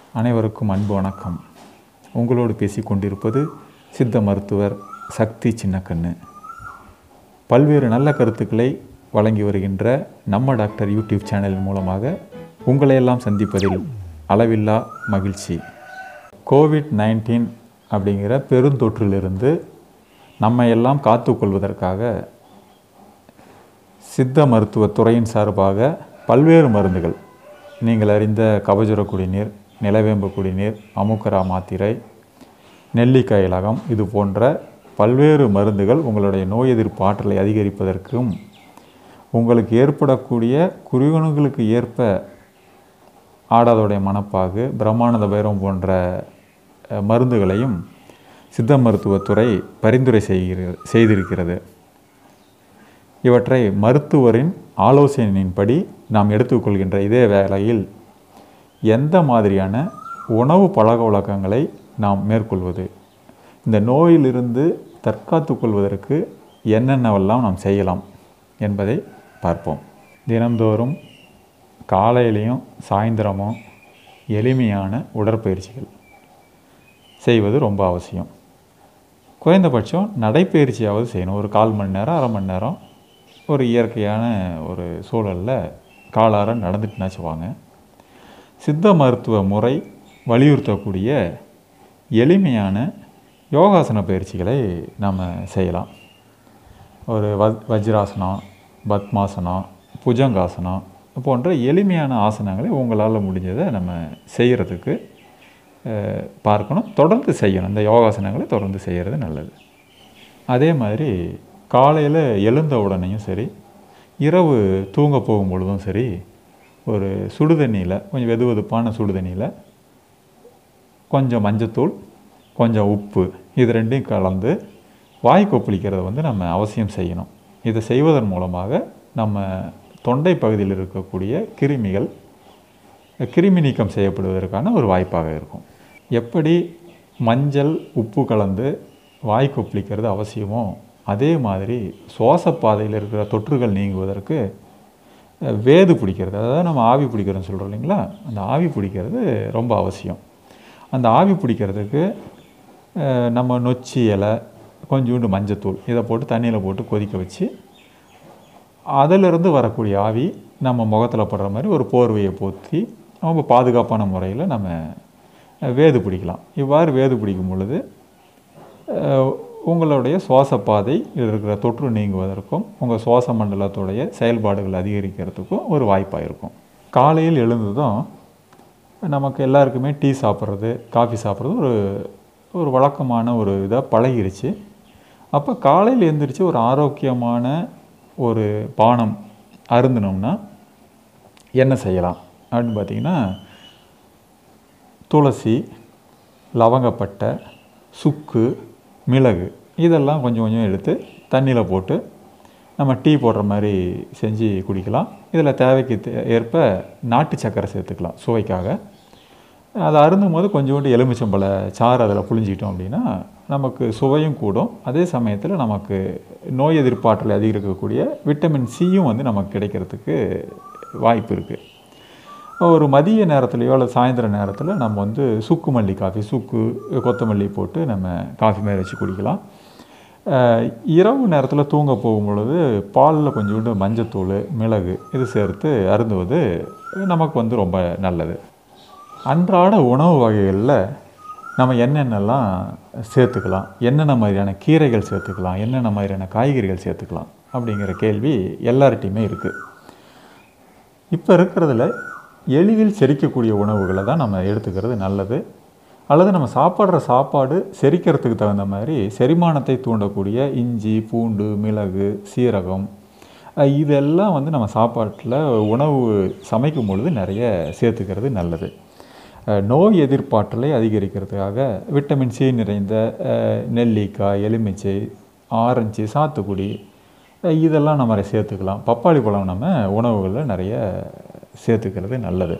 அனைவருக்கும் அன்பு வணக்கம் உங்களோடு பேசிக் கொண்டிருப்பது சித்த மருத்துவர் சக்தி சின்னக்கண்ணு பல்வேறு நல்ல கருத்துக்களை வழங்கி வருகின்ற நம்ம டாக்டர் யூடியூப் சேனல் மூலமாக உங்களையெல்லாம் சந்திப்பதில் அளவில்லா மகிழ்ச்சி கோவிட் நைன்டீன் அப்படிங்கிற பெருந்தொற்றிலிருந்து நம்ம எல்லாம் காத்துக்கொள்வதற்காக சித்த மருத்துவத் துறையின் சார்பாக பல்வேறு மருந்துகள் நீங்கள் அறிந்த கபசுர குடிநீர் நிலவேம்பு குடிநீர் அமுக்கரா மாத்திரை நெல்லிக்காய் இலகம் இது போன்ற பல்வேறு மருந்துகள் உங்களுடைய நோய் எதிர்ப்பு ஆற்றலை அதிகரிப்பதற்கும் உங்களுக்கு ஏற்படக்கூடிய குறிகுணங்களுக்கு ஏற்ப ஆடாதோடைய மணப்பாகு பிரம்மானந்த பைரவம் போன்ற அஹ், மருந்துகளையும் சித்த மருத்துவத்துறை பரிந்துரை செய்கிறது செய்திருக்கிறது இவற்றை மருத்துவரின் ஆலோசனையின்படி நாம் எடுத்துக்கொள்கின்ற இதே வேளையில் எந்த மாதிரியான உணவு பழக்க வழக்கங்களை நாம் மேற்கொள்வது இந்த நோயிலிருந்து தற்காத்து கொள்வதற்கு என்னென்னவெல்லாம் நாம் செய்யலாம் என்பதை பார்ப்போம் தினந்தோறும் காலையிலையும் சாயந்தரமும் எளிமையான உடற்பயிற்சிகள் செய்வது ரொம்ப அவசியம் குறைந்தபட்சம் நடைப்பயிற்சியாவது செய்யணும் ஒரு கால் மணி நேரம் அரை மணி நேரம் ஒரு இயற்கையான ஒரு சூழலில் காலார நடந்துட்டுனாச்சு வாங்க சித்த மருத்துவ முறை வலியுறுத்தக்கூடிய எளிமையான யோகாசன பயிற்சிகளை நாம் செய்யலாம் ஒரு வ வஜ்ராசனம் பத்மாசனம் புஜங்காசனம் போன்ற எளிமையான ஆசனங்களை உங்களால் முடிஞ்சதை நம்ம செய்கிறதுக்கு அஹ், பார்க்கணும் தொடர்ந்து செய்யணும் இந்த யோகாசனங்களை தொடர்ந்து செய்கிறது நல்லது அதே மாதிரி காலையில் எழுந்த உடனேயும் சரி இரவு தூங்க போகும் பொழுதும் சரி ஒரு சுடுதண்ணியில் கொஞ்சம் வெது வெதுப்பான சுடுதண்ணியில் கொஞ்சம் மஞ்சத்தூள் கொஞ்சம் உப்பு இது ரெண்டையும் கலந்து வாய் கொப்பளிக்கிறத வந்து நம்ம அவசியம் செய்யணும் இதை செய்வதன் மூலமாக நம்ம தொண்டை பகுதியில் இருக்கக்கூடிய கிருமிகள் கிருமி நீக்கம் செய்யப்படுவதற்கான ஒரு வாய்ப்பாக இருக்கும் எப்படி மஞ்சள் உப்பு கலந்து வாய் கொப்பளிக்கிறது அவசியமோ அதே மாதிரி சுவாசப்பாதையில் இருக்கிற தொற்றுகள் நீங்குவதற்கு அஹ், வேது பிடிக்கிறது அதாவது நம்ம ஆவி பிடிக்கிறோம்னு சொல்கிறோம் இல்லைங்களா அந்த ஆவி பிடிக்கிறது ரொம்ப அவசியம் அந்த ஆவி பிடிக்கிறதுக்கு அஹ், நம்ம நொச்சி இலை கொஞ்சோண்டு மஞ்சத்தூள் இதை போட்டு தண்ணியில் போட்டு கொதிக்க வச்சு அதிலிருந்து வரக்கூடிய ஆவி நம்ம முகத்தில் படுற மாதிரி ஒரு போர்வையை போற்றி ரொம்ப பாதுகாப்பான முறையில் நம்ம அஹ், வேது பிடிக்கலாம் இவ்வாறு வேது பிடிக்கும் பொழுது அஹ், உங்களுடைய சுவாசப்பாதை இருக்கிற தொற்று நீங்குவதற்கும் உங்கள் சுவாச மண்டலத்துடைய செயல்பாடுகள் அதிகரிக்கிறதுக்கும் ஒரு வாய்ப்பாக இருக்கும் காலையில் எழுந்ததும் நமக்கு எல்லாருக்குமே டீ சாப்பிட்றது காஃபி சாப்பிட்றது ஒரு ஒரு வழக்கமான ஒரு இதாக பழகிருச்சு அப்போ காலையில் எழுந்திரிச்சு ஒரு ஆரோக்கியமான ஒரு பானம் அருந்தினோம்னா என்ன செய்யலாம் அப்படின்னு பார்த்தீங்கன்னா துளசி லவங்கப்பட்டை சுக்கு மிளகு இதெல்லாம் கொஞ்சம் கொஞ்சம் எடுத்து தண்ணியில் போட்டு நம்ம டீ போடுற மாதிரி செஞ்சு குடிக்கலாம் இதில் தேவைக்கு தே- ஏற்ப நாட்டு சர்க்கரை சேர்த்துக்கலாம் சுவைக்காக அதை அருந்தும் போது கொஞ்சோண்டு எலுமிச்சம்பழ சாறு அதில் புழிஞ்சிக்கிட்டோம் அப்படின்னா நமக்கு சுவையும் கூடும் அதே சமயத்தில் நமக்கு நோய் எதிர்ப்பாற்றலை அதிகரிக்கக்கூடிய விட்டமின் சியும் வந்து நமக்கு கிடைக்கிறதுக்கு வாய்ப்பு இருக்குது ஒரு மதிய நேரத்துலையோ அல்லது சாயந்தர நேரத்தில் நம்ம வந்து சுக்கு மல்லி காஃபி சுக்கு கொத்தமல்லி போட்டு நம்ம காஃபி மாதிரி வச்சு குடிக்கலாம் அஹ் இரவு நேரத்தில் தூங்க போகும் பொழுது பாலில் கொஞ்சோண்டு மஞ்சத்தூள் மிளகு இது சேர்த்து அருந்துவது நமக்கு வந்து ரொம்ப நல்லது அன்றாட உணவு வகைகளில் நம்ம என்னென்னலாம் சேர்த்துக்கலாம் என்னென்ன மாதிரியான கீரைகள் சேர்த்துக்கலாம் என்னென்ன மாதிரியான காய்கறிகள் சேர்த்துக்கலாம் அப்படிங்கிற கேள்வி எல்லார்ட்டையுமே இருக்குது இப்போ இருக்கிறதுல எளிதில் செரிக்கக்கூடிய உணவுகளை தான் நம்ம எடுத்துக்கிறது நல்லது அல்லது நம்ம சாப்பிட்ற சாப்பாடு செரிக்கிறதுக்கு தகுந்த மாதிரி செரிமானத்தை தூண்டக்கூடிய இஞ்சி பூண்டு மிளகு சீரகம் அஹ் இதெல்லாம் வந்து நம்ம சாப்பாட்டில் உணவு சமைக்கும் பொழுது நிறைய சேர்த்துக்கிறது நல்லது அஹ் நோய் எதிர்ப்பாற்றலை அதிகரிக்கிறதுக்காக விட்டமின் சி நிறைந்த அஹ், நெல்லிக்காய் எலுமிச்சை ஆரஞ்சு சாத்துக்குடி அஹ் இதெல்லாம் நம்ம சேர்த்துக்கலாம் பப்பாளி பழம் நம்ம உணவுகளில் நிறைய சேர்த்துக்கிறது நல்லது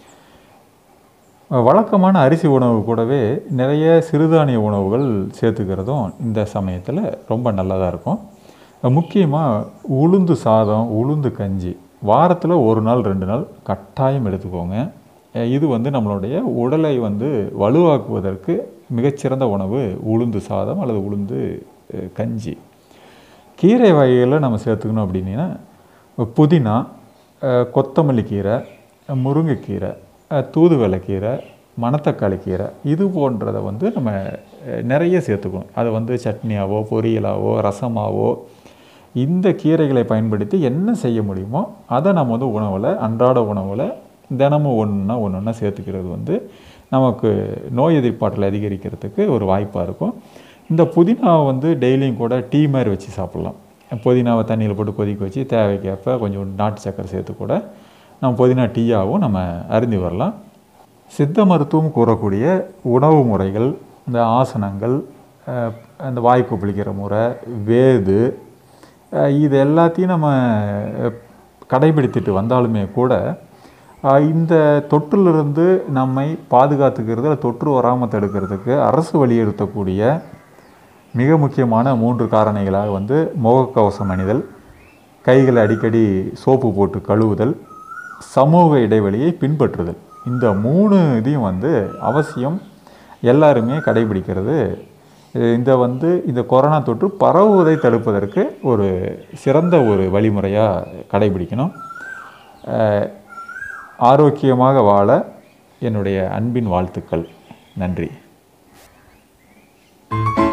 வழக்கமான அரிசி உணவு கூடவே நிறைய சிறுதானிய உணவுகள் சேர்த்துக்கிறதும் இந்த சமயத்தில் ரொம்ப நல்லதாக இருக்கும் முக்கியமாக உளுந்து சாதம் உளுந்து கஞ்சி வாரத்தில் ஒரு நாள் ரெண்டு நாள் கட்டாயம் எடுத்துக்கோங்க அஹ் இது வந்து நம்மளுடைய உடலை வந்து வலுவாக்குவதற்கு மிகச்சிறந்த உணவு உளுந்து சாதம் அல்லது உளுந்து அஹ், கஞ்சி கீரை வகைகளில் நம்ம சேர்த்துக்கணும் அப்படின்னா புதினா அஹ், கொத்தமல்லி கீரை முருங்கைக்கீரை அஹ், தூதுவளைக்கீரை மணத்தக்காளி கீரை இது போன்றதை வந்து நம்ம அஹ், நிறைய சேர்த்துக்கணும் அதை வந்து சட்னியாவோ பொரியலாவோ ரசமாவோ இந்த கீரைகளை பயன்படுத்தி என்ன செய்ய முடியுமோ அதை நம்ம வந்து உணவில் அன்றாட உணவில் தினமும் ஒன்றுனா ஒன்று ஒன்றா சேர்த்துக்கிறது வந்து நமக்கு நோய் எதிர்ப்பாற்றலை அதிகரிக்கிறதுக்கு ஒரு வாய்ப்பாக இருக்கும் இந்த புதினாவை வந்து டெய்லியும் கூட டீ மாதிரி வச்சு சாப்பிட்லாம் புதினாவை தண்ணியில் போட்டு கொதிக்க வச்சு தேவைக்கேற்ப கொஞ்சம் நாட்டு சக்கரை சேர்த்து கூட நம்ம புதினா டீயாகவும் நம்ம அருந்தி வரலாம் சித்த மருத்துவம் கூறக்கூடிய உணவு முறைகள் இந்த ஆசனங்கள் அஹ், அந்த வாய் கொப்பளிக்கிற முறை வேது அஹ், இது எல்லாத்தையும் நம்ம அஹ், கடைபிடித்துட்டு வந்தாலுமே கூட அஹ், இந்த தொற்றிலிருந்து நம்மை பாதுகாத்துக்கிறது அல்லது தொற்று வராமல் தடுக்கிறதுக்கு அரசு வலியுறுத்தக்கூடிய மிக முக்கியமான மூன்று காரணிகளாக வந்து முகக்கவசம் அணிதல் கைகளை அடிக்கடி சோப்பு போட்டு கழுவுதல் சமூக இடைவெளியை பின்பற்றுதல் இந்த மூணு இதையும் வந்து அவசியம் எல்லாருமே கடைபிடிக்கிறது அஹ் இந்த வந்து இந்த கொரோனா தொற்று பரவுவதை தடுப்பதற்கு ஒரு சிறந்த ஒரு வழிமுறையாக கடைபிடிக்கணும் அஹ் ஆரோக்கியமாக வாழ என்னுடைய அன்பின் வாழ்த்துக்கள் நன்றி